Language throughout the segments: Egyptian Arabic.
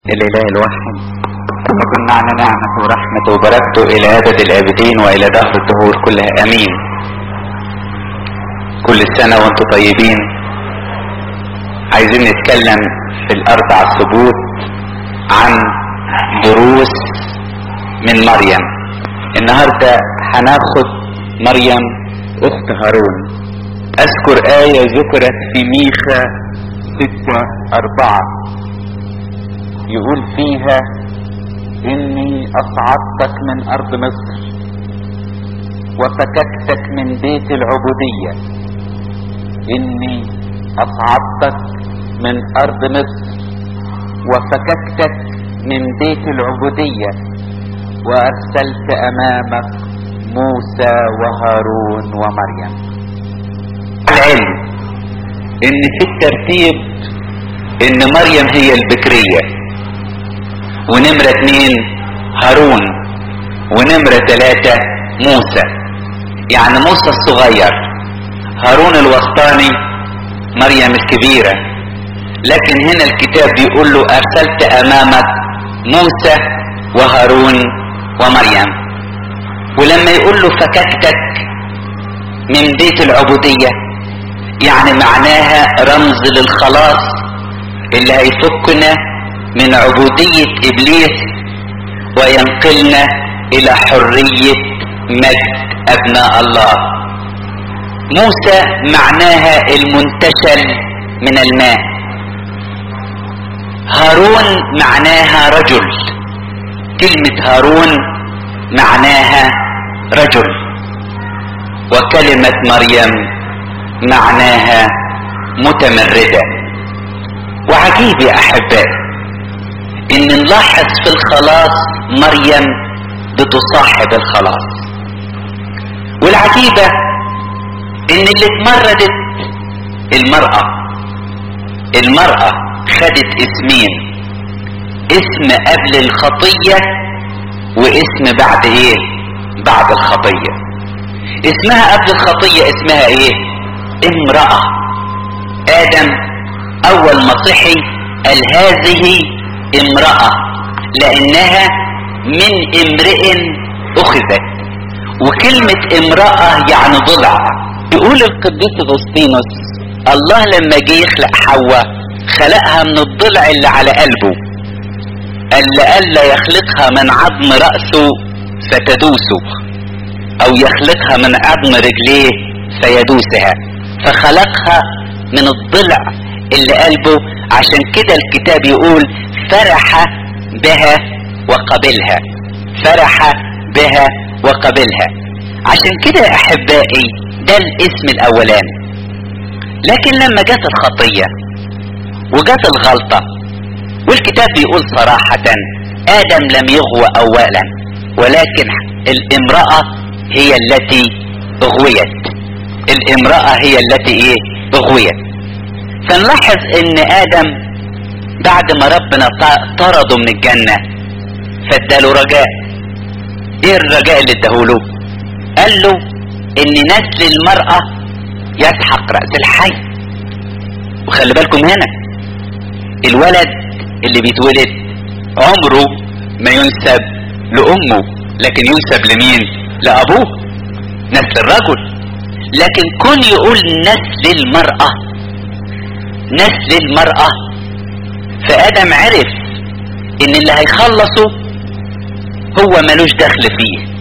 الإله الواحد كما كن معنا نعمة ورحمة وبركته إلى أبد الآبدين وإلى دهر الدهور كلها أمين كل سنة وانتم طيبين عايزين نتكلم في الأربع ثبوت عن دروس من مريم النهاردة هناخد مريم أخت هارون أذكر آية ذكرت في ميخا ستة أربعة يقول فيها اني اصعدتك من ارض مصر وفككتك من بيت العبودية اني اصعدتك من ارض مصر وفككتك من بيت العبودية وارسلت امامك موسى وهارون ومريم العلم ان في الترتيب ان مريم هي البكريه ونمرة اتنين هارون ونمرة تلاتة موسى يعني موسى الصغير هارون الوسطاني مريم الكبيرة لكن هنا الكتاب بيقول له ارسلت امامك موسى وهارون ومريم ولما يقول له فككتك من بيت العبودية يعني معناها رمز للخلاص اللي هيفكنا من عبودية ابليس وينقلنا الى حرية مجد ابناء الله موسى معناها المنتشل من الماء هارون معناها رجل كلمة هارون معناها رجل وكلمة مريم معناها متمردة وعجيب يا احبائي ان نلاحظ في الخلاص مريم بتصاحب الخلاص والعجيبة ان اللي اتمردت المرأة المرأة خدت اسمين اسم قبل الخطية واسم بعد ايه بعد الخطية اسمها قبل الخطية اسمها ايه امرأة ادم اول ما صحي قال هذه امرأة لانها من امرئ اخذت وكلمة امرأة يعني ضلع يقول القديس اغسطينوس الله لما جه يخلق حواء خلقها من الضلع اللي على قلبه قال لألا يخلقها من عظم رأسه فتدوسه او يخلقها من عظم رجليه فيدوسها فخلقها من الضلع اللي قلبه عشان كده الكتاب يقول فرح بها وقبلها فرح بها وقبلها عشان كده يا احبائي ده الاسم الاولاني لكن لما جت الخطية وجت الغلطة والكتاب بيقول صراحة ادم لم يغوى اولا ولكن الامرأة هي التي اغويت الامرأة هي التي ايه اغويت فنلاحظ ان ادم بعد ما ربنا طرده من الجنة فاداله رجاء ايه الرجاء اللي اداهوله قال له ان نسل المرأة يسحق رأس الحي وخلي بالكم هنا الولد اللي بيتولد عمره ما ينسب لأمه لكن ينسب لمين لأبوه نسل الرجل لكن كون يقول نسل المرأة نسل المرأة فآدم عرف ان اللي هيخلصه هو ملوش دخل فيه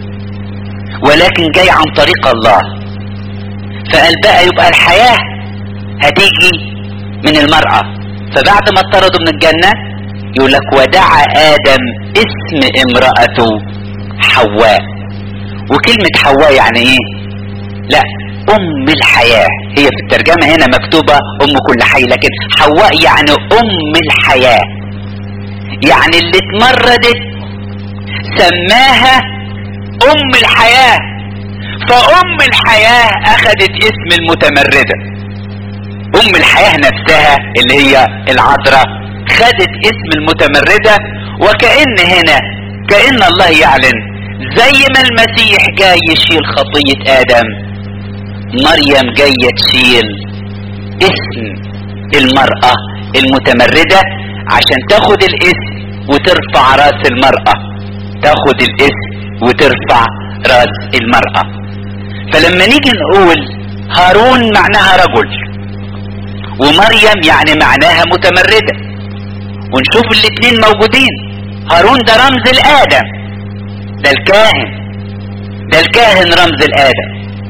ولكن جاي عن طريق الله فقال بقى يبقى الحياة هتيجي من المرأة فبعد ما اطردوا من الجنة يقول لك ودعا آدم اسم امرأته حواء وكلمة حواء يعني ايه لا ام الحياة هي في الترجمة هنا مكتوبة ام كل حي لكن حواء يعني ام الحياة يعني اللي اتمردت سماها ام الحياة فام الحياة اخذت اسم المتمردة ام الحياة نفسها اللي هي العذراء خدت اسم المتمردة وكأن هنا كأن الله يعلن زي ما المسيح جاي يشيل خطية ادم مريم جاية تشيل اسم المرأة المتمردة عشان تاخد الاسم وترفع راس المرأة تاخد الاسم وترفع راس المرأة فلما نيجي نقول هارون معناها رجل ومريم يعني معناها متمردة ونشوف الاتنين موجودين هارون ده رمز الآدم ده الكاهن ده الكاهن رمز الآدم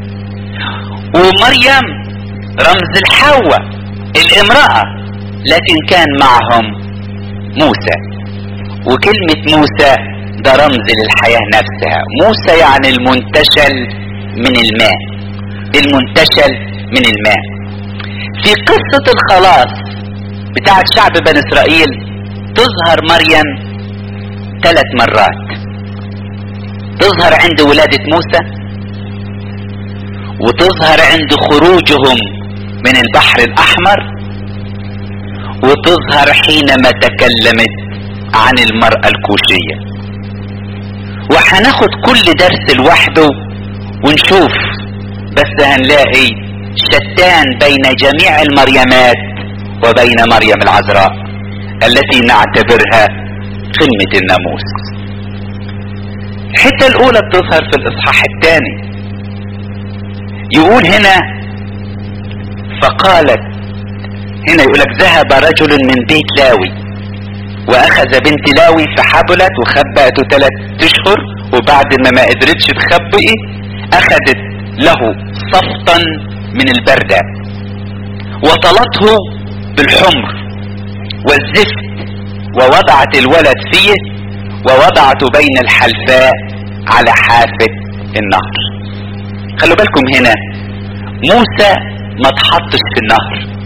ومريم رمز الحواء الامرأة لكن كان معهم موسى وكلمة موسى ده رمز للحياة نفسها موسى يعني المنتشل من الماء المنتشل من الماء في قصة الخلاص بتاعت شعب بني اسرائيل تظهر مريم ثلاث مرات تظهر عند ولادة موسى وتظهر عند خروجهم من البحر الاحمر وتظهر حينما تكلمت عن المرأة الكوشية وهناخد كل درس لوحده ونشوف بس هنلاقي شتان بين جميع المريمات وبين مريم العذراء التي نعتبرها قمة الناموس الحتة الأولى بتظهر في الإصحاح الثاني يقول هنا فقالت هنا يقولك ذهب رجل من بيت لاوي واخذ بنت لاوي فحبلت وخبأته ثلاث اشهر وبعد ما ما قدرتش تخبئ اخذت له صفطا من البردة وطلته بالحمر والزفت ووضعت الولد فيه ووضعته بين الحلفاء على حافة النهر خلوا بالكم هنا موسى ما اتحطش في النهر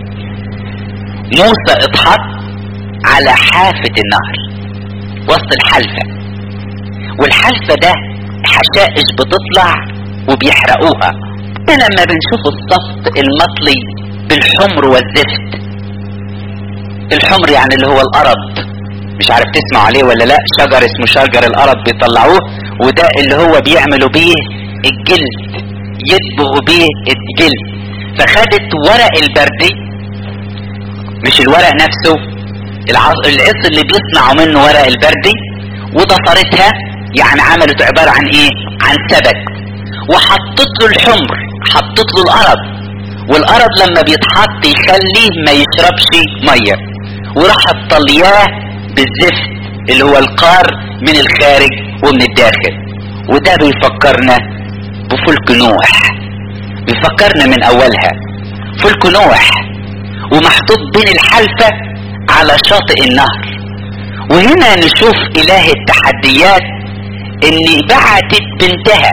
موسى اتحط على حافة النهر وسط الحلفة والحلفة ده حشائش بتطلع وبيحرقوها لما بنشوف الصفت المطلي بالحمر والزفت الحمر يعني اللي هو الارض مش عارف تسمع عليه ولا لا شجر اسمه شجر الارض بيطلعوه وده اللي هو بيعملوا بيه الجلد يدبغوا بيه الجلد فخدت ورق البردي مش الورق نفسه العص اللي بيصنعوا منه ورق البردي وضفرتها يعني عملت عبارة عن ايه عن سبت وحطت له الحمر حطت له الارض والارض لما بيتحط يخليه ما يشربش ميه وراحت طلياه بالزفت اللي هو القار من الخارج ومن الداخل وده بيفكرنا بفلك نوح بيفكرنا من اولها فلك نوح ومحطوط بين الحلفة على شاطئ النهر وهنا نشوف اله التحديات ان بعتت بنتها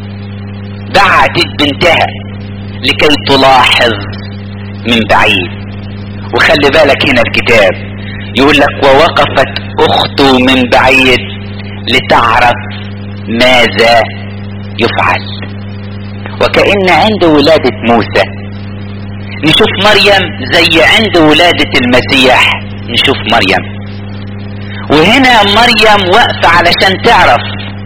بعتت بنتها لكي تلاحظ من بعيد وخلي بالك هنا الكتاب يقول لك ووقفت اخته من بعيد لتعرف ماذا يفعل وكأن عند ولادة موسى نشوف مريم زي عند ولادة المسيح نشوف مريم وهنا مريم واقفة علشان تعرف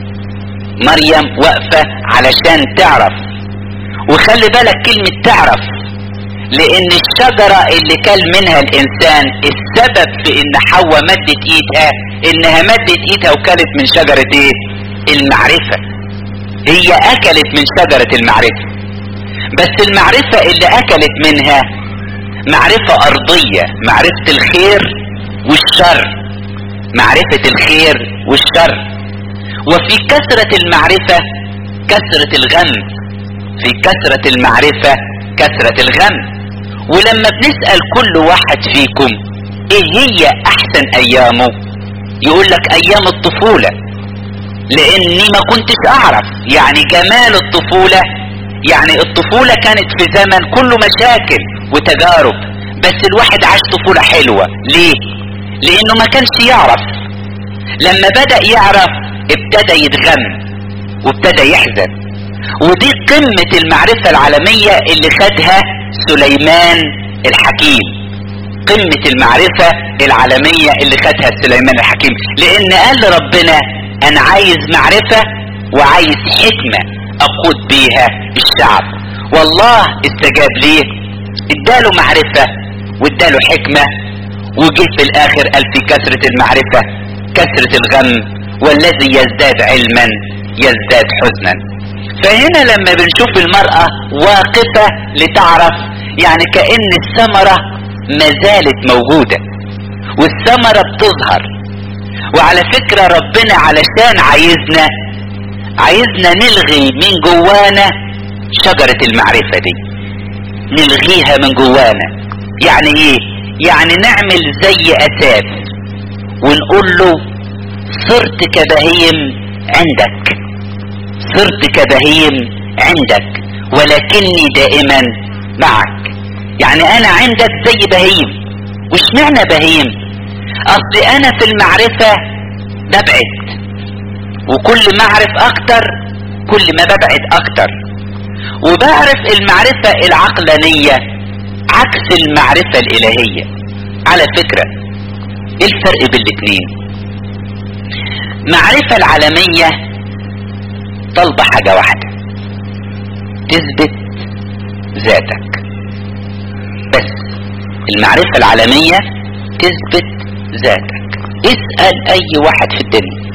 مريم واقفة علشان تعرف وخلي بالك كلمة تعرف لان الشجرة اللي كل منها الانسان السبب في ان حواء مدت ايدها انها مدت ايدها وكلت من شجرة ايه المعرفة هي اكلت من شجرة المعرفة بس المعرفة اللي اكلت منها معرفة ارضية معرفة الخير والشر معرفة الخير والشر وفي كثرة المعرفة كثرة الغم في كثرة المعرفة كثرة الغم ولما بنسأل كل واحد فيكم ايه هي احسن ايامه يقول لك ايام الطفولة لاني ما كنتش اعرف يعني جمال الطفولة يعني الطفولة كانت في زمن كله مشاكل وتجارب بس الواحد عاش طفولة حلوة ليه لانه ما كانش يعرف لما بدأ يعرف ابتدى يتغم وابتدى يحزن ودي قمة المعرفة العالمية اللي خدها سليمان الحكيم قمة المعرفة العالمية اللي خدها سليمان الحكيم لان قال ربنا انا عايز معرفة وعايز حكمة اقود بيها الشعب والله استجاب ليه اداله معرفة واداله حكمة وجه في الاخر قال في كثرة المعرفة كثرة الغم والذي يزداد علما يزداد حزنا فهنا لما بنشوف المرأة واقفة لتعرف يعني كأن الثمرة ما زالت موجودة والثمرة بتظهر وعلى فكرة ربنا علشان عايزنا عايزنا نلغي من جوانا شجرة المعرفة دي نلغيها من جوانا يعني ايه يعني نعمل زي اساس ونقول له صرت كبهيم عندك صرت كبهيم عندك ولكني دائما معك يعني انا عندك زي بهيم وش معنى بهيم اصل انا في المعرفة ببعد وكل ما اعرف اكتر كل ما ببعد اكتر وبعرف المعرفة العقلانية عكس المعرفة الالهية على فكرة ايه الفرق بين الاتنين معرفة العالمية طالبة حاجة واحدة تثبت ذاتك بس المعرفة العالمية تثبت ذاتك اسأل اي واحد في الدنيا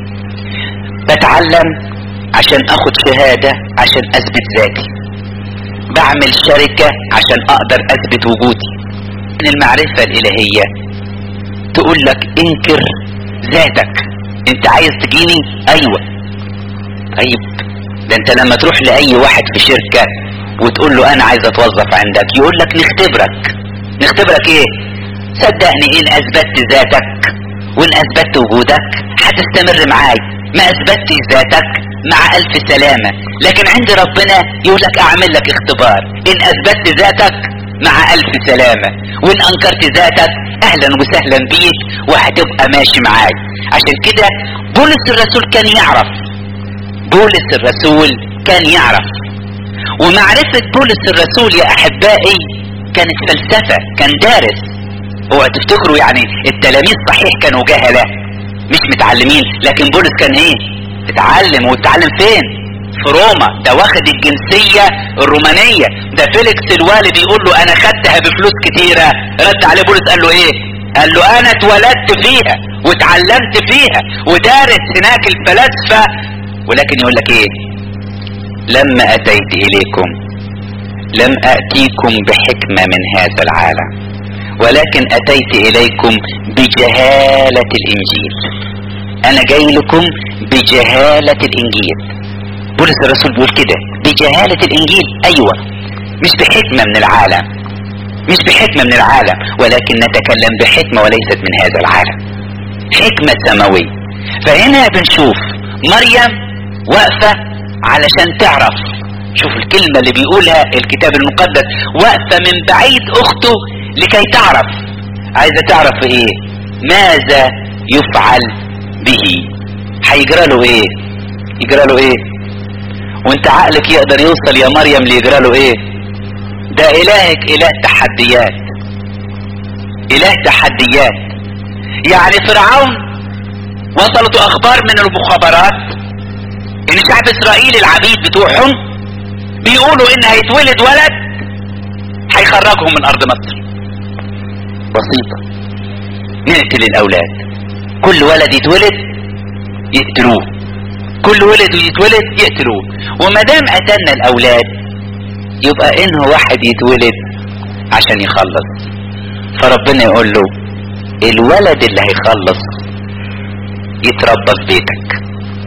بتعلم عشان اخد شهادة عشان اثبت ذاتي بعمل شركة عشان اقدر اثبت وجودي من المعرفة الالهية تقول لك انكر ذاتك انت عايز تجيني ايوه طيب ده انت لما تروح لاي واحد في شركة وتقول له انا عايز اتوظف عندك يقول لك نختبرك نختبرك ايه صدقني ان اثبتت ذاتك وان اثبتت وجودك هتستمر معاي ما اثبتش ذاتك مع الف سلامة لكن عند ربنا يقول لك اعمل لك اختبار ان اثبتت ذاتك مع الف سلامة وان انكرت ذاتك اهلا وسهلا بيك وهتبقى ماشي معاي عشان كده بولس الرسول كان يعرف بولس الرسول كان يعرف ومعرفة بولس الرسول يا احبائي كانت فلسفة كان دارس هو تفتكروا يعني التلاميذ صحيح كانوا جهلة مش متعلمين لكن بولس كان ايه اتعلم واتعلم فين في روما ده واخد الجنسية الرومانية ده فيليكس الوالد يقول له انا خدتها بفلوس كتيرة رد عليه بولس قال له ايه قال له انا اتولدت فيها واتعلمت فيها ودارس هناك الفلاسفة ولكن يقول لك ايه لما اتيت اليكم لم اتيكم بحكمة من هذا العالم ولكن اتيت اليكم بجهالة الانجيل انا جاي لكم بجهالة الانجيل بولس الرسول بيقول كده بجهالة الانجيل ايوه مش بحكمة من العالم مش بحكمة من العالم ولكن نتكلم بحكمة وليست من هذا العالم حكمة سماوية فهنا بنشوف مريم واقفة علشان تعرف شوف الكلمة اللي بيقولها الكتاب المقدس واقفة من بعيد اخته لكي تعرف عايزة تعرف ايه ماذا يفعل به هيجرى له ايه يجرى له ايه وانت عقلك يقدر يوصل يا مريم ليجرى له ايه ده الهك اله تحديات اله تحديات يعني فرعون وصلت اخبار من المخابرات ان شعب اسرائيل العبيد بتوعهم بيقولوا ان هيتولد ولد هيخرجهم من ارض مصر بسيطة نقتل الاولاد كل ولد يتولد يقتلوه كل ولد يتولد يقتلوه وما دام قتلنا الاولاد يبقى انه واحد يتولد عشان يخلص فربنا يقول له الولد اللي هيخلص يتربى في بيتك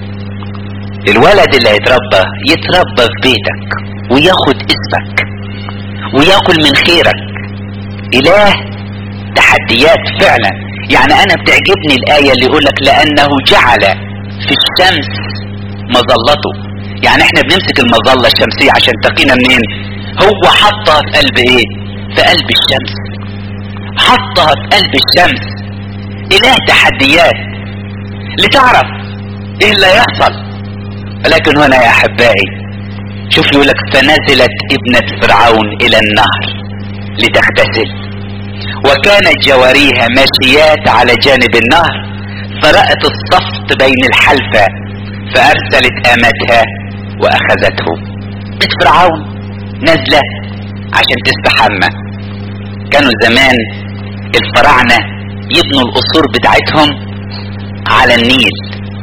الولد اللي هيتربى يتربى في بيتك وياخد اسمك وياكل من خيرك اله تحديات فعلا يعني انا بتعجبني الاية اللي يقولك لانه جعل في الشمس مظلته يعني احنا بنمسك المظلة الشمسية عشان تقينا منين هو حطها في قلب ايه في قلب الشمس حطها في قلب الشمس اله تحديات لتعرف ايه اللي هيحصل ولكن هنا يا احبائي شوف يقولك فنزلت ابنة فرعون الى النهر لتغتسل وكانت جواريها ماشيات على جانب النهر فرأت الصفت بين الحلفة فارسلت امتها واخذته بنت فرعون نازلة عشان تستحمى كانوا زمان الفراعنة يبنوا القصور بتاعتهم على النيل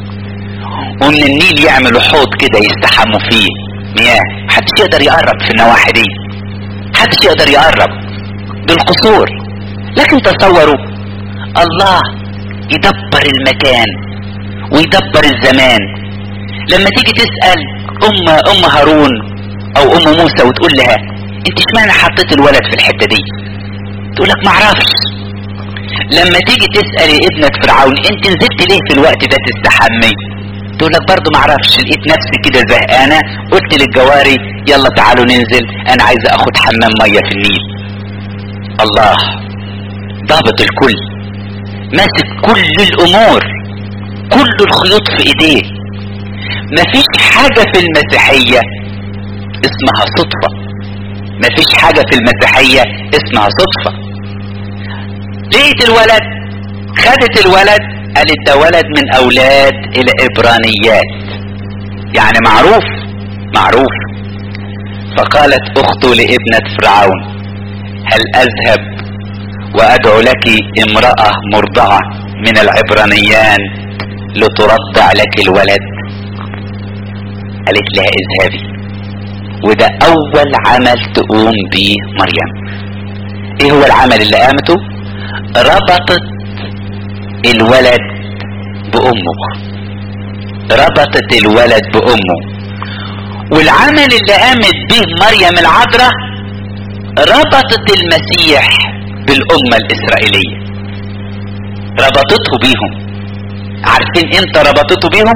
ومن النيل يعملوا حوض كده يستحموا فيه مياه محدش يقدر يقرب في النواحي دي محدش يقدر يقرب بالقصور لكن تصوروا الله يدبر المكان ويدبر الزمان لما تيجي تسأل ام ام هارون او ام موسى وتقول لها انت اشمعنى حطيت الولد في الحتة دي تقول لك معرفش لما تيجي تسأل ابنك فرعون انت نزلت ليه في الوقت ده تستحمي تقول لك برضه معرفش لقيت نفسي كده زهقانه قلت للجواري يلا تعالوا ننزل انا عايز اخد حمام ميه في النيل الله ضابط الكل ماسك كل الامور كل الخيوط في ايديه مفيش حاجة في المسيحية اسمها صدفة مفيش حاجة في المسيحية اسمها صدفة لقيت الولد خدت الولد قالت ده ولد من اولاد العبرانيات يعني معروف معروف فقالت اخته لابنة فرعون هل اذهب وادعو لك امرأة مرضعة من العبرانيان لترضع لك الولد قالت لها اذهبي وده اول عمل تقوم به مريم ايه هو العمل اللي قامته ربطت الولد بامه ربطت الولد بامه والعمل اللي قامت به مريم العذراء ربطت المسيح بالامه الاسرائيليه ربطته بيهم عارفين امتى ربطته بيهم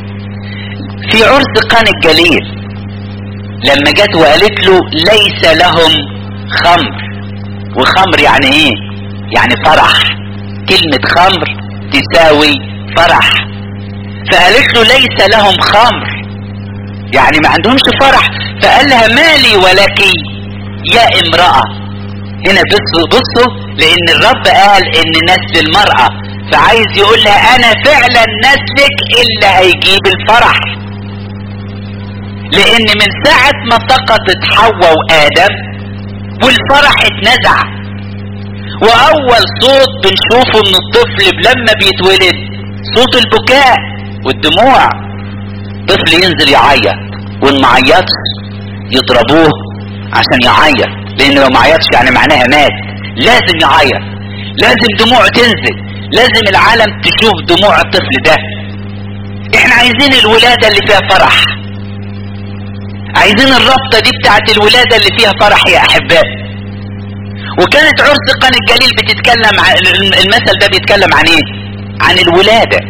في عرس قان الجليل لما جت وقالت له ليس لهم خمر وخمر يعني ايه يعني فرح كلمة خمر تساوي فرح فقالت له ليس لهم خمر يعني ما عندهمش فرح فقال لها مالي ولك يا امرأة هنا بصوا بصوا لان الرب قال ان نسل المرأة فعايز يقول لها انا فعلا نسلك اللي هيجيب الفرح لان من ساعة ما سقطت حواء وادم والفرح اتنزع واول صوت بنشوفه من الطفل لما بيتولد صوت البكاء والدموع طفل ينزل يعيط وان ما عيطش يضربوه عشان يعيط لان لو ما عيطش يعني معناها مات لازم يعيط لازم دموعه تنزل لازم العالم تشوف دموع الطفل ده احنا عايزين الولادة اللي فيها فرح عايزين الرابطة دي بتاعت الولادة اللي فيها فرح يا احبائي وكانت عرس قان الجليل بتتكلم عن المثل ده بيتكلم عن ايه عن الولادة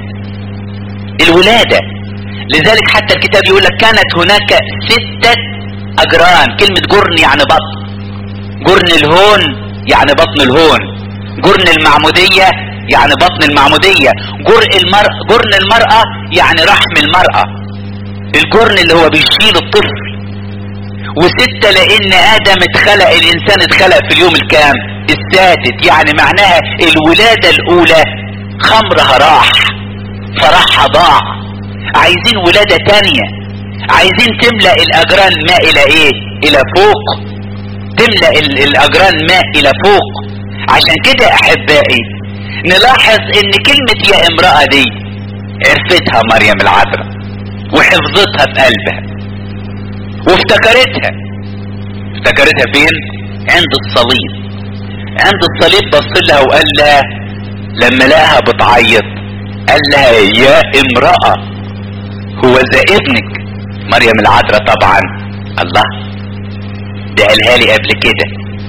الولادة لذلك حتى الكتاب يقول لك كانت هناك ستة اجران كلمة جرن يعني بطن جرن الهون يعني بطن الهون جرن المعمودية يعني بطن المعمودية جرء المرأة جرن المرأة يعني رحم المرأة الجرن اللي هو بيشيل الطفل وستة لان ادم اتخلق الانسان اتخلق في اليوم الكام السادس يعني معناها الولادة الاولى خمرها راح فرحها ضاع عايزين ولادة تانية عايزين تملأ الاجران ماء الى ايه الى فوق تملأ الاجران ماء الى فوق عشان كده احبائي نلاحظ ان كلمة يا امرأة دي عرفتها مريم العذراء وحفظتها في قلبها وافتكرتها افتكرتها فين عند الصليب عند الصليب بص لها وقال لها لما لقاها بتعيط قال لها يا امرأة هو ذا ابنك مريم العذراء طبعا الله ده قالها لي قبل كده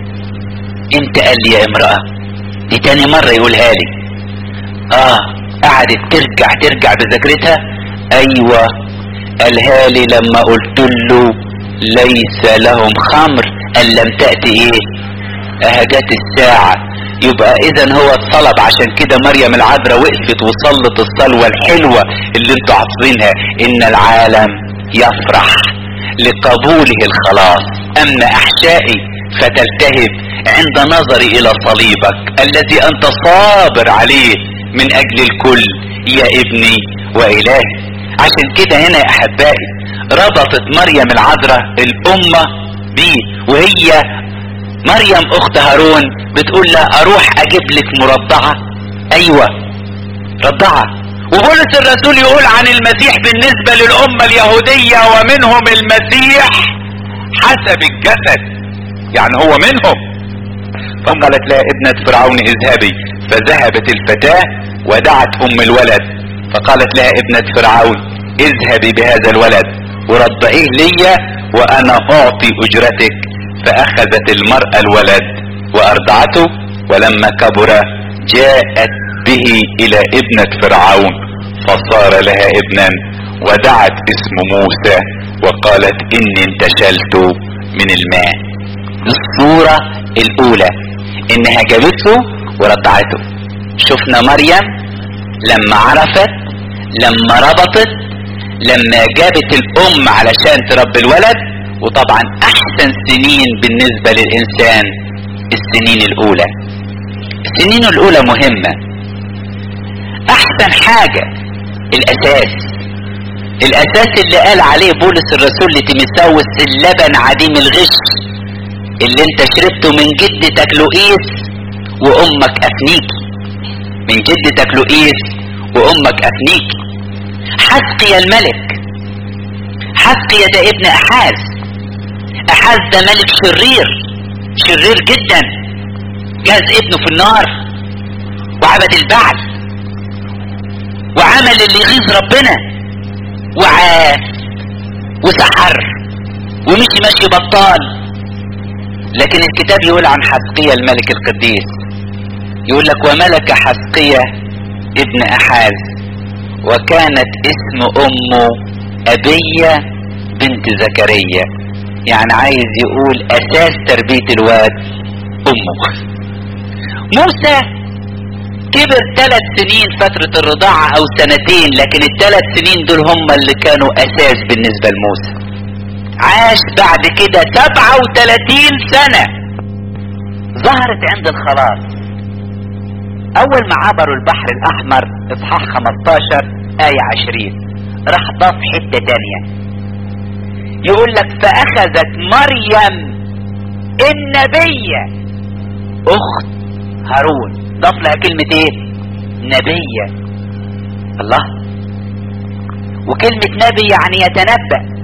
امتى قال لي يا امرأة دي تاني مرة يقولها لي اه قعدت ترجع ترجع بذاكرتها ايوه قالها لي لما قلت له ليس لهم خمر ان لم تأتي ايه اهجت الساعة يبقى اذا هو الطلب عشان كده مريم العذراء وقفت وصلت الصلوة الحلوة اللي انتوا حافظينها ان العالم يفرح لقبوله الخلاص اما احشائي فتلتهب عند نظري الى صليبك الذي انت صابر عليه من اجل الكل يا ابني والهي عشان كده هنا يا احبائي ربطت مريم العذراء الامة بيه وهي مريم اخت هارون بتقول لا اروح اجيب لك مرضعة ايوه رضعة وبولس الرسول يقول عن المسيح بالنسبة للأمة اليهودية ومنهم المسيح حسب الجسد يعني هو منهم فقالت لها ابنة فرعون اذهبي فذهبت الفتاة ودعت ام الولد فقالت لها ابنة فرعون اذهبي بهذا الولد ورضعيه ليا وانا اعطي اجرتك فاخذت المرأة الولد وارضعته ولما كبر جاءت به الى ابنة فرعون فصار لها ابنا ودعت اسم موسى وقالت اني انتشلت من الماء الصورة الاولى انها جابته ورضعته شفنا مريم لما عرفت لما ربطت لما جابت الام علشان تربي الولد وطبعا احسن سنين بالنسبة للانسان السنين الاولى السنين الاولى مهمة احسن حاجة الاساس الاساس اللي قال عليه بولس الرسول لتيمساوس اللبن عديم الغش اللي انت شربته من جدتك لؤيس وامك افنيكي من جدتك لؤيس وامك افنيكي حسقي الملك حسقي ده ابن احاز احاز ده ملك شرير شرير جدا جاز ابنه في النار وعبد البعل وعمل اللي يغيظ ربنا وعاف وسحر ومشي مشي بطال لكن الكتاب يقول عن حسقية الملك القديس يقول لك وملك حسقية ابن احاز وكانت اسم امه ابية بنت زكريا يعني عايز يقول اساس تربية الواد امه موسى كبر ثلاث سنين فترة الرضاعة او سنتين لكن الثلاث سنين دول هم اللي كانوا اساس بالنسبة لموسى عاش بعد كده سبعة وثلاثين سنة ظهرت عند الخلاص اول ما عبروا البحر الاحمر اصحاح 15 آية 20 راح ضاف حتة تانية يقول لك فاخذت مريم النبية اخت هارون ضاف لها كلمة ايه نبية الله وكلمة نبي يعني يتنبأ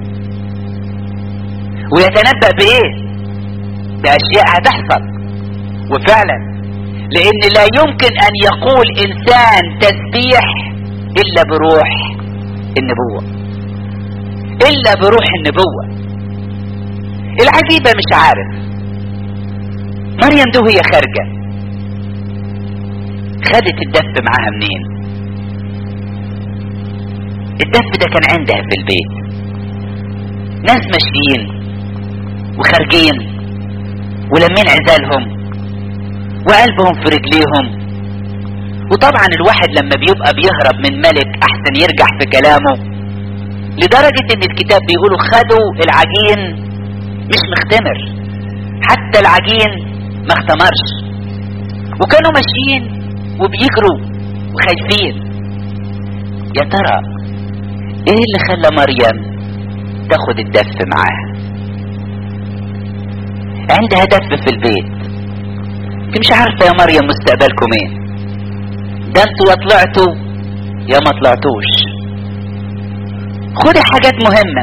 ويتنبأ بايه باشياء هتحصل وفعلا لان لا يمكن ان يقول انسان تسبيح الا بروح النبوة الا بروح النبوة العجيبة مش عارف مريم ده وهي خارجة خدت الدف معاها منين الدف ده كان عندها في البيت ناس ماشيين وخارجين ولمين عزالهم وقلبهم في رجليهم وطبعا الواحد لما بيبقى بيهرب من ملك احسن يرجع في كلامه لدرجة ان الكتاب بيقولوا خدوا العجين مش مختمر حتى العجين ما اختمرش وكانوا ماشيين وبيجروا وخايفين يا ترى ايه اللي خلى مريم تاخد الدف معاها عندها دف في البيت انت مش عارفه يا مريم مستقبلكم ايه ده انتوا يا طلعتوا يا ما طلعتوش خد حاجات مهمه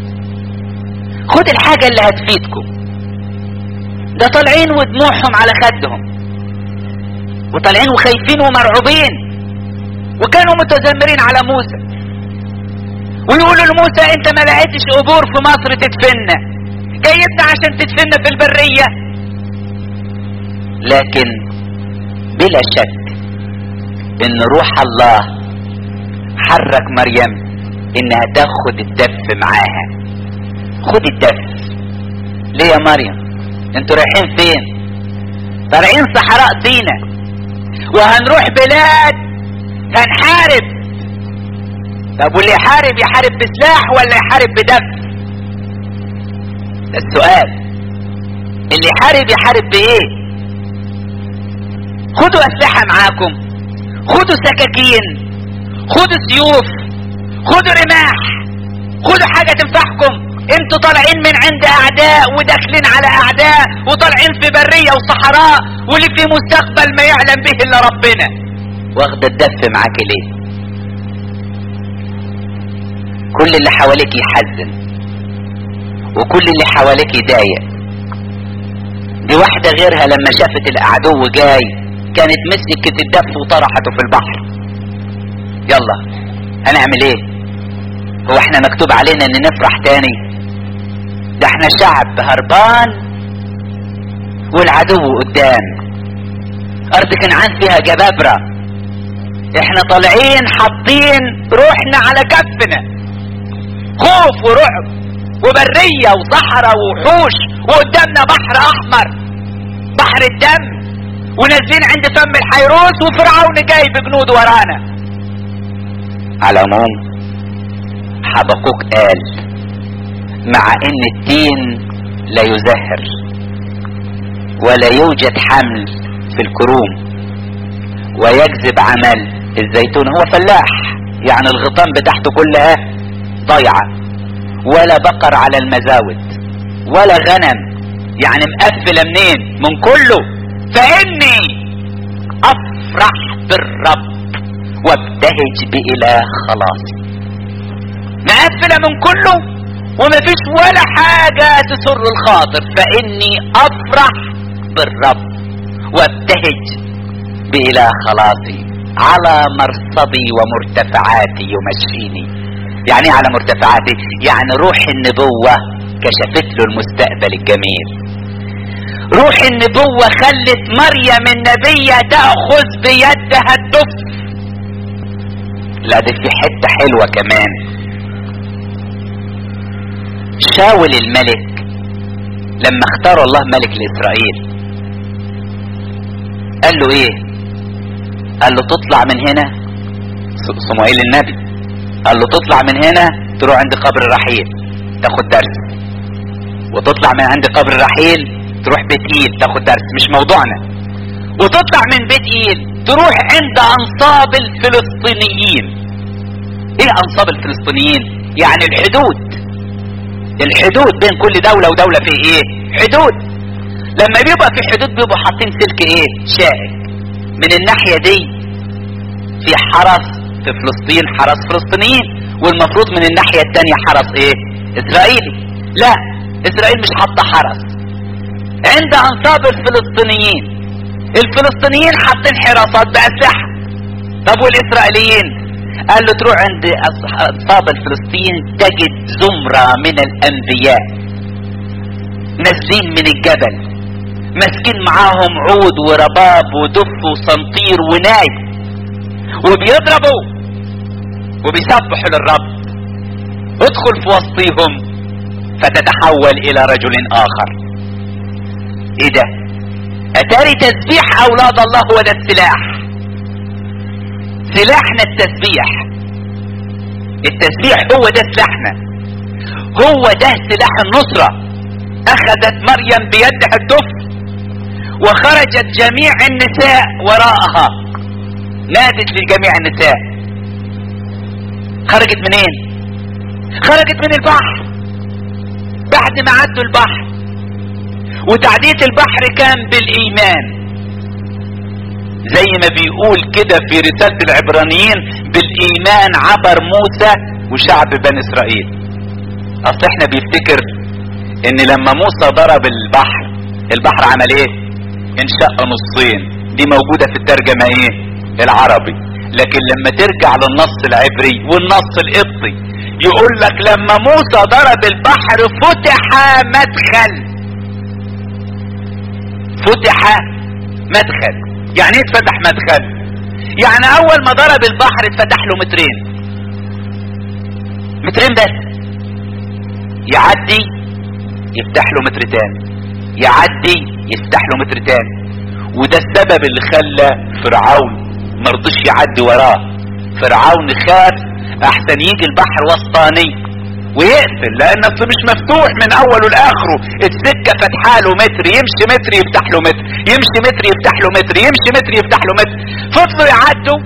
خد الحاجه اللي هتفيدكم ده طالعين ودموعهم على خدهم وطالعين وخايفين ومرعوبين وكانوا متذمرين على موسى ويقولوا لموسى انت ما لقيتش قبور في مصر تدفننا جايبنا عشان تدفننا في البرية لكن بلا شك ان روح الله حرك مريم انها تاخد الدف معاها خد الدف ليه يا مريم انتوا رايحين فين طالعين صحراء سينا وهنروح بلاد هنحارب طب واللي يحارب يحارب بسلاح ولا يحارب بدف ده السؤال اللي يحارب يحارب بايه خدوا اسلحة معاكم خدوا سكاكين خدوا سيوف خدوا رماح خدوا حاجة تنفعكم انتوا طالعين من عند اعداء وداخلين على اعداء وطالعين في برية وصحراء واللي في مستقبل ما يعلم به الا ربنا واخد الدف معاك ليه كل اللي حواليك يحزن وكل اللي حواليك يضايق دي واحدة غيرها لما شافت العدو جاي كانت مسكت الدف وطرحته في البحر يلا هنعمل ايه هو احنا مكتوب علينا ان نفرح تاني ده احنا شعب هربان والعدو قدام ارض كنعان فيها جبابرة احنا طالعين حاطين روحنا على كفنا خوف ورعب وبرية وصحراء ووحوش وقدامنا بحر احمر بحر الدم ونازلين عند فم الحيروس وفرعون جاي بجنود ورانا على العموم حبقوك قال مع ان التين لا يزهر ولا يوجد حمل في الكروم ويجذب عمل الزيتون هو فلاح يعني الغطام بتاعته كلها ضايعة ولا بقر على المزاود ولا غنم يعني مقفلة منين من كله فاني افرح بالرب وابتهج بإله خلاصي مقفلة من كله ومفيش ولا حاجة تسر الخاطر فإني أفرح بالرب وابتهج بإله خلاصي على مرصدي ومرتفعاتي يمشيني يعني على مرتفعاتي يعني روح النبوة كشفت له المستقبل الجميل روح النبوة خلت مريم النبية تأخذ بيدها الدف لا ده في حتة حلوة كمان شاول الملك لما اختار الله ملك لإسرائيل قال له ايه قال له تطلع من هنا صموئيل النبي قال له تطلع من هنا تروح عند قبر الرحيل تاخد درس وتطلع من عند قبر الرحيل تروح بيت ايل تاخد درس مش موضوعنا وتطلع من بيت ايل تروح عند انصاب الفلسطينيين ايه انصاب الفلسطينيين يعني الحدود الحدود بين كل دولة ودولة في ايه حدود لما بيبقى في حدود بيبقوا حاطين سلك ايه شائك من الناحية دي في حرس في فلسطين حرس فلسطينيين والمفروض من الناحية التانية حرس ايه اسرائيلي لا اسرائيل مش حاطة حرس عند انصاب الفلسطينيين الفلسطينيين حاطين حراسات بأسلحة طب والاسرائيليين قال له تروح عند اصحاب الفلسطين تجد زمرة من الانبياء نازلين من الجبل ماسكين معاهم عود ورباب ودف وصنطير وناي وبيضربوا وبيسبحوا للرب ادخل في وسطهم فتتحول الى رجل اخر ايه ده اتاري تسبيح اولاد الله هو ده السلاح سلاحنا التسبيح التسبيح هو ده سلاحنا هو ده سلاح النصرة اخذت مريم بيدها الدف وخرجت جميع النساء وراءها نادت لجميع النساء خرجت منين خرجت من البحر بعد ما عدوا البحر وتعدية البحر كان بالايمان زي ما بيقول كده في رسالة العبرانيين بالايمان عبر موسى وشعب بني اسرائيل اصل احنا بيفتكر ان لما موسى ضرب البحر البحر عمل ايه انشق نصين دي موجودة في الترجمة ايه العربي لكن لما ترجع للنص العبري والنص القبطي يقول لك لما موسى ضرب البحر فتح مدخل فتح مدخل يعني ايه اتفتح مدخل يعني اول ما ضرب البحر اتفتح له مترين مترين بس يعدي يفتح له متر تاني يعدي يفتح له متر تاني وده السبب اللي خلى فرعون مرضوش يعدي وراه فرعون خاف احسن يجي البحر وسطاني ويقفل لان اصل مش مفتوح من اوله لاخره السكه فاتحه له متر يمشي متر يفتح له متر يمشي متر يفتح له متر يمشي متر يفتح له متر فضلوا يعدوا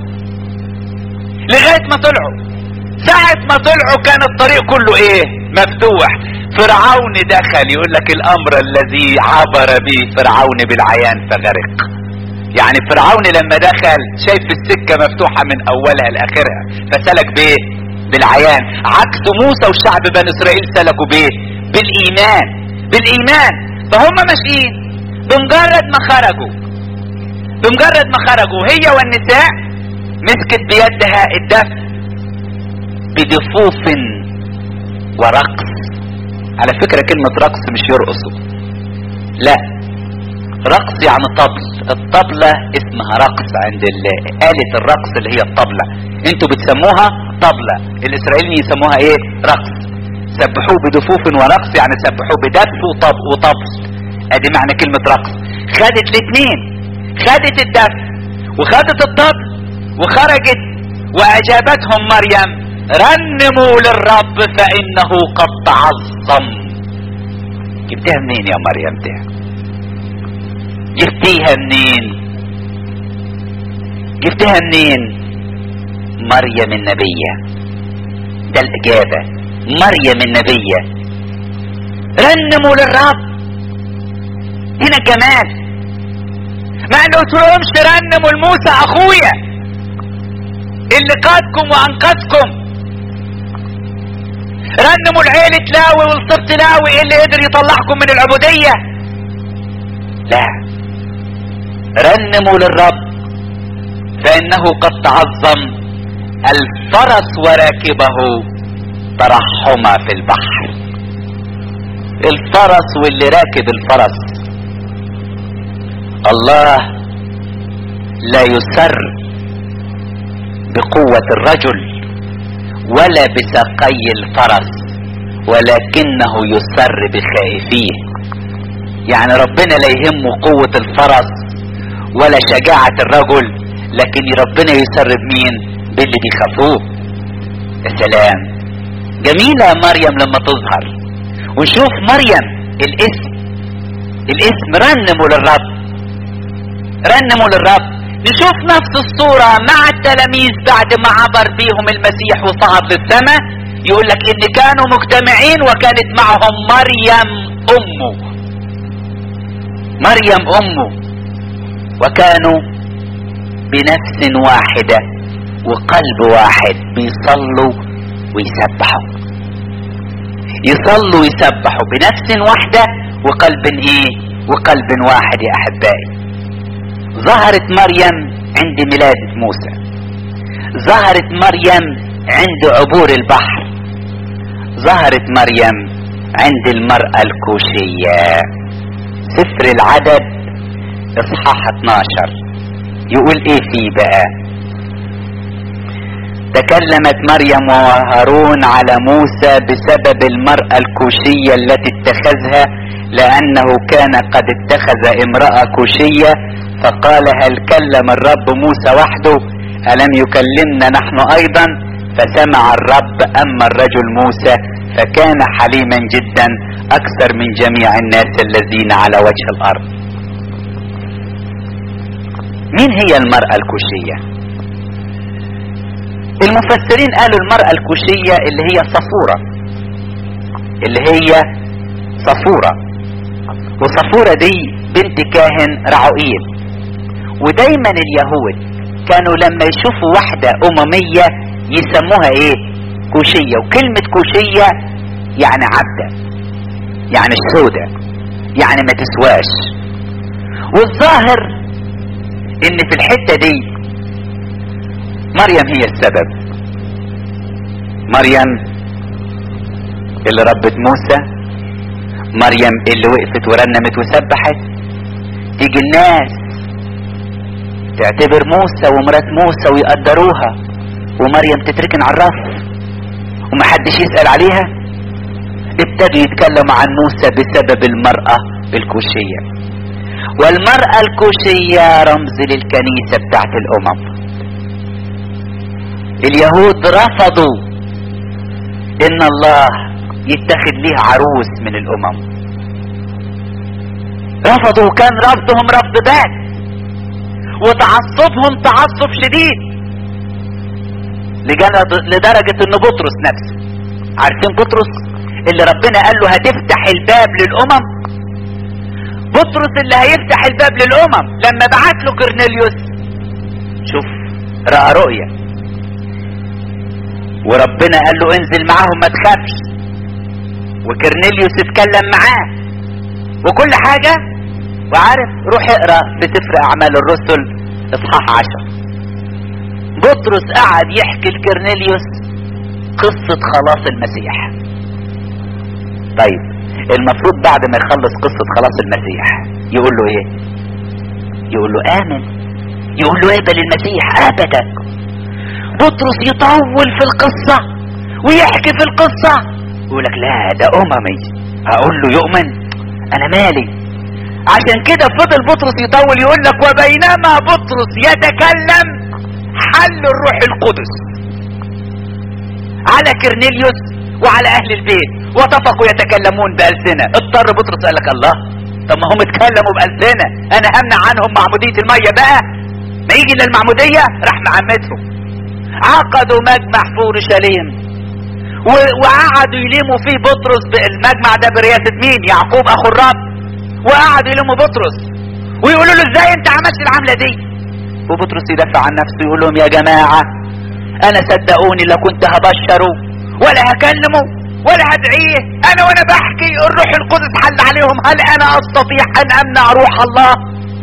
لغايه ما طلعوا ساعة ما طلعوا كان الطريق كله ايه مفتوح فرعون دخل يقول لك الامر الذي عبر به فرعون بالعيان فغرق يعني فرعون لما دخل شايف السكة مفتوحة من اولها لاخرها فسلك بايه بالعيان عكس موسى وشعب بني اسرائيل سلكوا بايه بالايمان بالايمان فهم ماشيين بمجرد ما خرجوا بمجرد ما خرجوا هي والنساء مسكت بيدها الدف بدفوف ورقص على فكرة كلمة رقص مش يرقصوا لا رقص يعني طبل الطبلة اسمها رقص عند آلة الرقص اللي هي الطبلة انتوا بتسموها طبلة الاسرائيليين يسموها ايه رقص سبحوه بدفوف ورقص يعني سبحوه بدف وطب وطبل ادي معنى كلمة رقص خدت الاثنين خدت الدف وخدت الطبل وخرجت واجابتهم مريم رنموا للرب فانه قد تعظم جبتها منين يا مريم ده جبتيها منين جبتها منين مريم النبية ده الاجابة مريم النبية رنموا للرب هنا الجمال ما قلتلهمش رنموا لموسى اخويا اللي قادكم وانقذكم رنموا لعيلة لاوي والصبت لاوي اللي قدر يطلعكم من العبودية لا رنموا للرب فانه قد تعظم الفرس وراكبه ترحما في البحر الفرس واللي راكب الفرس الله لا يسر بقوة الرجل ولا بساقي الفرس ولكنه يسر بخائفيه يعني ربنا لا يهمه قوة الفرس ولا شجاعة الرجل لكن ربنا يسر بمين باللي بيخافوه يا سلام جميلة مريم لما تظهر ونشوف مريم الاسم الاسم رنموا للرب رنموا للرب نشوف نفس الصورة مع التلاميذ بعد ما عبر بيهم المسيح وصعد للسماء يقول لك ان كانوا مجتمعين وكانت معهم مريم امه مريم امه وكانوا بنفس واحدة وقلب واحد بيصلوا ويسبحوا يصلوا ويسبحوا بنفس واحدة وقلب ايه وقلب واحد يا احبائي ظهرت مريم عند ميلادة موسى ظهرت مريم عند عبور البحر ظهرت مريم عند المرأة الكوشية سفر العدد اصحاح 12 يقول ايه فيه بقى تكلمت مريم وهارون على موسى بسبب المرأة الكوشية التي اتخذها لأنه كان قد اتخذ امرأة كوشية فقال هل كلم الرب موسى وحده ألم يكلمنا نحن أيضا فسمع الرب أما الرجل موسى فكان حليما جدا أكثر من جميع الناس الذين على وجه الأرض مين هي المرأة الكوشية المفسرين قالوا المرأة الكوشية اللي هي صفورة اللي هي صفورة وصفورة دي بنت كاهن رعوئيل ودايما اليهود كانوا لما يشوفوا واحدة اممية يسموها ايه كوشية وكلمة كوشية يعني عبدة يعني السودة يعني ما تسواش والظاهر ان في الحتة دي مريم هي السبب مريم اللي ربت موسى مريم اللي وقفت ورنمت وسبحت تيجي الناس تعتبر موسى ومرات موسى ويقدروها ومريم تتركن على الرف ومحدش يسأل عليها ابتدوا يتكلموا عن موسى بسبب المرأة الكوشية والمرأة الكوشية رمز للكنيسة بتاعت الأمم اليهود رفضوا ان الله يتخذ ليه عروس من الامم رفضوا كان رفضهم رفض بات وتعصبهم تعصب شديد لدرجة ان بطرس نفسه عارفين بطرس اللي ربنا قال له هتفتح الباب للامم بطرس اللي هيفتح الباب للامم لما بعت له كورنيليوس شوف راى رؤية وربنا قال له انزل معاهم ما تخافش وكرنيليوس اتكلم معاه وكل حاجة وعارف روح اقرا في سفر اعمال الرسل اصحاح عشر بطرس قعد يحكي لكرنيليوس قصة خلاص المسيح طيب المفروض بعد ما يخلص قصة خلاص المسيح يقول له ايه يقول له امن يقول له اقبل المسيح ابدا بطرس يطول في القصة ويحكي في القصة يقول لك لا ده اممي اقول له يؤمن انا مالي عشان كده فضل بطرس يطول يقول لك وبينما بطرس يتكلم حل الروح القدس على كرنيليوس وعلى اهل البيت وطفقوا يتكلمون بألسنة اضطر بطرس قال لك الله طب ما هم اتكلموا بألسنة انا همنع عنهم معمودية المية بقى ما يجي للمعمودية راح معمدهم عقدوا مجمع في اورشليم و- وقعدوا يلموا فيه بطرس المجمع ده برئاسة مين يعقوب اخو الرب وقعدوا يلموا بطرس ويقولوا له ازاي انت عملت العملة دي وبطرس يدافع عن نفسه يقول لهم يا جماعة انا صدقوني لا كنت هبشره ولا هكلمه ولا هدعيه انا وانا بحكي الروح القدس حل عليهم هل انا استطيع ان امنع روح الله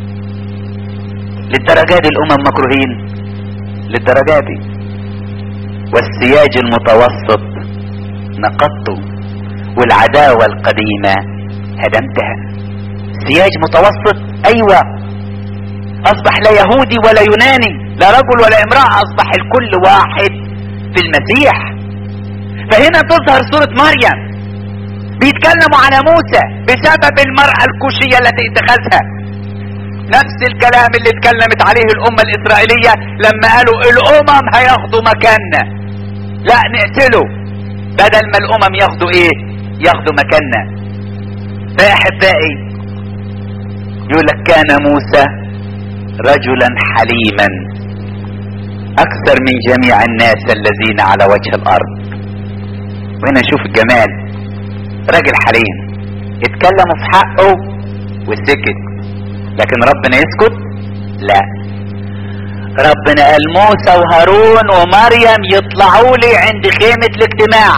للدرجة دي الامم مكروهين للدرجة دي والسياج المتوسط نقضته والعداوة القديمة هدمتها سياج متوسط ايوه اصبح لا يهودي ولا يوناني لا رجل ولا امرأة اصبح الكل واحد في المسيح فهنا تظهر صورة مريم بيتكلموا على موسى بسبب المرأة الكوشية التي اتخذها نفس الكلام اللي اتكلمت عليه الامة الاسرائيلية لما قالوا الامم هياخدوا مكاننا لا نقتله بدل ما الامم ياخدوا ايه ياخدوا مكاننا فيا احبائي يقول لك كان موسى رجلا حليما اكثر من جميع الناس الذين على وجه الارض وهنا نشوف الجمال راجل حليم اتكلموا في حقه وسكت لكن ربنا يسكت لا ربنا قال موسى وهارون ومريم يطلعوا لي عند خيمة الاجتماع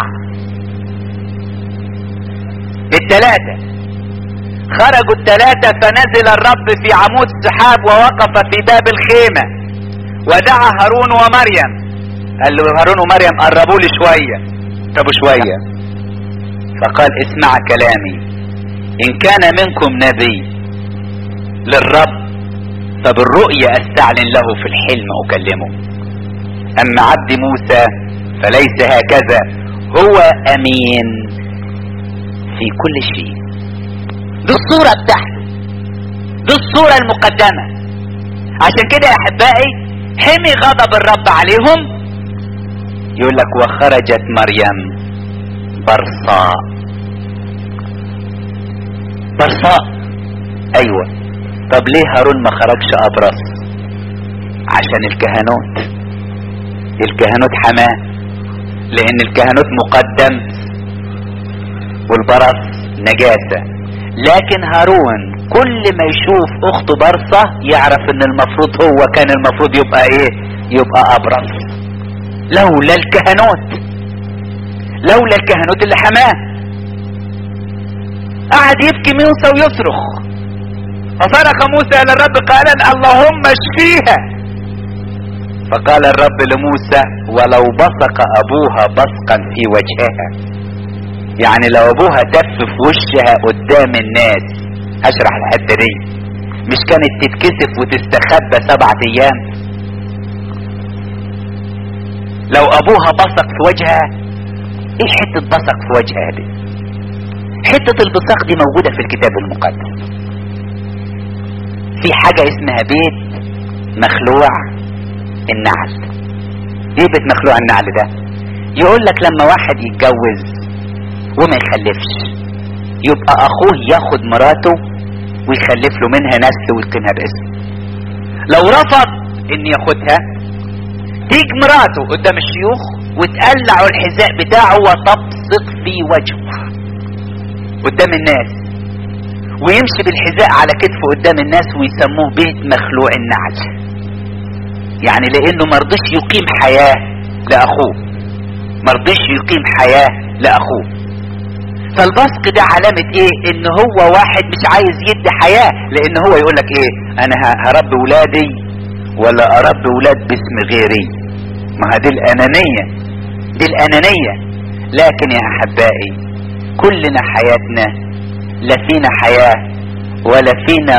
التلاتة خرجوا التلاتة فنزل الرب في عمود سحاب ووقف في باب الخيمة ودعا هارون ومريم قال له هارون ومريم قربوا لي شوية طب شوية فقال اسمع كلامي ان كان منكم نبي للرب فبالرؤية استعلن له في الحلم اكلمه اما عبد موسى فليس هكذا هو امين في كل شيء دي الصورة بتاعته دي الصورة المقدمة عشان كده يا احبائي حمي غضب الرب عليهم يقول لك وخرجت مريم برصاء برصاء ايوه طب ليه هارون ما خرجش ابرص عشان الكهنوت الكهنوت حماه لان الكهنوت مقدم والبرص نجاسة لكن هارون كل ما يشوف اخته برصة يعرف ان المفروض هو كان المفروض يبقى ايه يبقى ابرص لولا الكهنوت لولا الكهنوت اللي حماه قعد يبكي موسى ويصرخ فصرخ موسى الى الرب قائلا اللهم اشفيها فقال الرب لموسى ولو بصق ابوها بصقا في وجهها يعني لو ابوها تف في وشها قدام الناس هشرح الحته دي مش كانت تتكسف وتستخبى سبعة ايام لو ابوها بصق في وجهها ايه حتة بصق في وجهها دي حتة البصاق دي موجودة في الكتاب المقدس في حاجة اسمها بيت مخلوع النعل ايه بيت مخلوع النعل ده يقول لك لما واحد يتجوز وما يخلفش يبقى اخوه ياخد مراته ويخلف له منها نسل ويتقنها باسم لو رفض ان ياخدها تيجي مراته قدام الشيوخ وتقلع الحذاء بتاعه وتبصق في وجهه قدام الناس ويمشي بالحذاء على كتفه قدام الناس ويسموه بيت مخلوع النعل يعني لانه مرضيش يقيم حياة لاخوه مرضيش يقيم حياة لاخوه فالبصق ده علامة ايه ان هو واحد مش عايز يدي حياة لان هو يقولك ايه انا هربي ولادي ولا اربي ولاد باسم غيري ما دي الانانية دي الانانية لكن يا احبائي كلنا حياتنا لا فينا حياة ولا فينا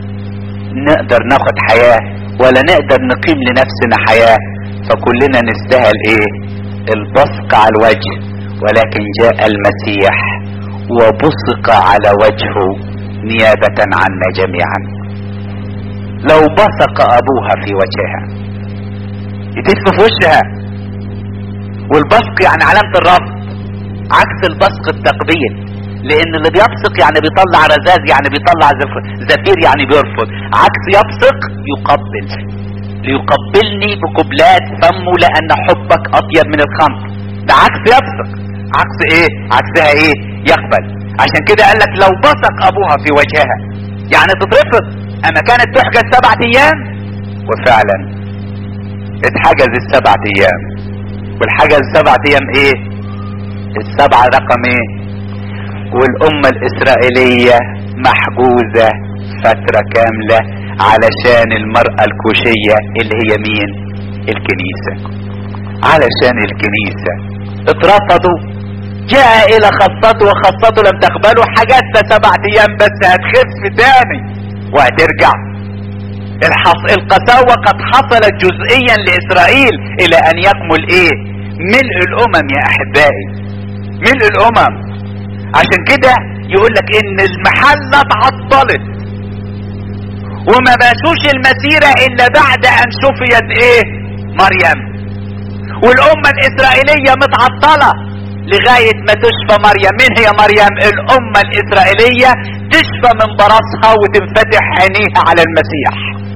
نقدر ناخد حياة ولا نقدر نقيم لنفسنا حياة فكلنا نستاهل ايه البصق على الوجه ولكن جاء المسيح وبصق على وجهه نيابة عنا جميعا لو بصق ابوها في وجهها يتف في وشها والبصق يعني علامة الرفض عكس البصق التقبيل لان اللي بيبصق يعني بيطلع رذاذ يعني بيطلع زفير يعني بيرفض عكس يبصق يقبل ليقبلني بقبلات فمه لان حبك اطيب من الخمر ده عكس يبصق عكس ايه عكسها ايه يقبل عشان كده قال لك لو بصق ابوها في وجهها يعني تترفض اما كانت تحجز سبعة ايام وفعلا اتحجز السبعة ايام والحجز سبعة ايام ايه السبعة رقم ايه والامة الاسرائيلية محجوزة فترة كاملة علشان المرأة الكوشية اللي هي مين الكنيسة علشان الكنيسة اترفضوا جاء الى خاصته وخاصته لم تقبله حجزت سبعة ايام بس هتخف تاني وهترجع الحص... القساوة قد حصلت جزئيا لاسرائيل الى ان يكمل ايه ملء الامم يا احبائي ملء الامم عشان كده يقول لك ان المحلة اتعطلت وما ماشوش المسيرة الا بعد ان شفيت ايه مريم والامة الاسرائيلية متعطلة لغاية ما تشفى مريم مين هي مريم الامة الاسرائيلية تشفى من براسها وتنفتح عينيها على المسيح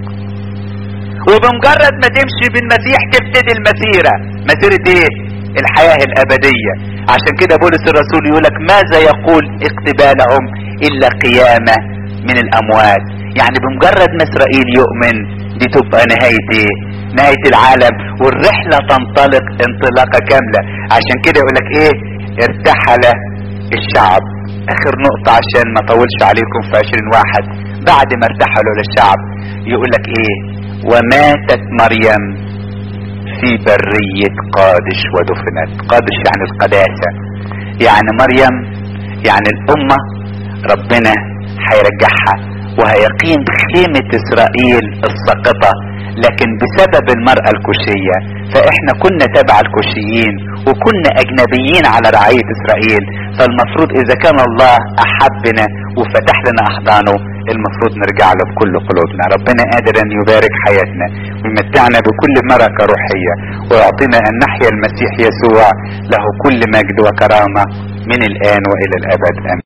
وبمجرد ما تمشي بالمسيح تبتدي المسيرة مسيرة ايه الحياة الابدية عشان كده بولس الرسول يقولك ماذا يقول اقتبالهم الا قيامة من الاموات يعني بمجرد ما اسرائيل يؤمن دي تبقى نهاية ايه نهاية العالم والرحلة تنطلق انطلاقة كاملة عشان كده يقولك ايه ارتحل الشعب اخر نقطة عشان ما طولش عليكم في عشرين واحد بعد ما ارتحلوا للشعب يقولك ايه وماتت مريم في برية قادش ودفنت قادش يعني القداسة يعني مريم يعني الامة ربنا هيرجعها وهيقيم خيمة اسرائيل الساقطة لكن بسبب المرأة الكوشية فاحنا كنا تبع الكوشيين وكنا اجنبيين على رعاية اسرائيل فالمفروض اذا كان الله احبنا وفتح لنا احضانه المفروض نرجع له بكل قلوبنا ربنا قادر ان يبارك حياتنا ويمتعنا بكل بركة روحية ويعطينا ان نحيا المسيح يسوع له كل مجد وكرامة من الان والى الابد امين